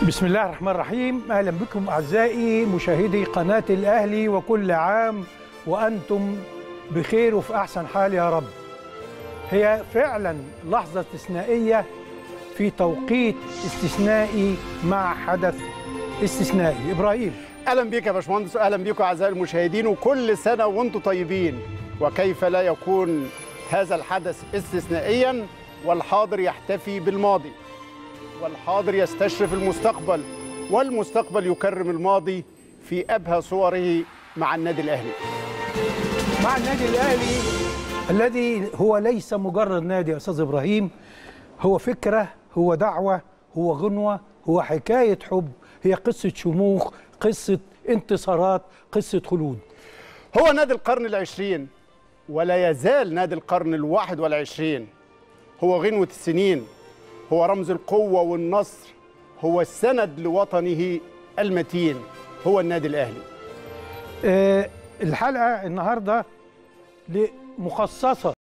بسم الله الرحمن الرحيم اهلا بكم اعزائي مشاهدي قناه الاهلي وكل عام وانتم بخير وفي احسن حال يا رب هي فعلا لحظه استثنائيه في توقيت استثنائي مع حدث استثنائي ابراهيم اهلا بيك يا باشمهندس واهلا بيكم اعزائي المشاهدين وكل سنه وانتم طيبين وكيف لا يكون هذا الحدث استثنائيا والحاضر يحتفي بالماضي والحاضر يستشرف المستقبل والمستقبل يكرم الماضي في ابهى صوره مع النادي الاهلي مع النادي الاهلي الذي هو ليس مجرد نادي يا استاذ ابراهيم هو فكره هو دعوه هو غنوه هو حكايه حب هي قصه شموخ قصه انتصارات قصه خلود هو نادي القرن العشرين ولا يزال نادي القرن الواحد والعشرين هو غنوة السنين هو رمز القوة والنصر هو السند لوطنه المتين هو النادي الأهلي آه، الحلقه النهارده مخصصه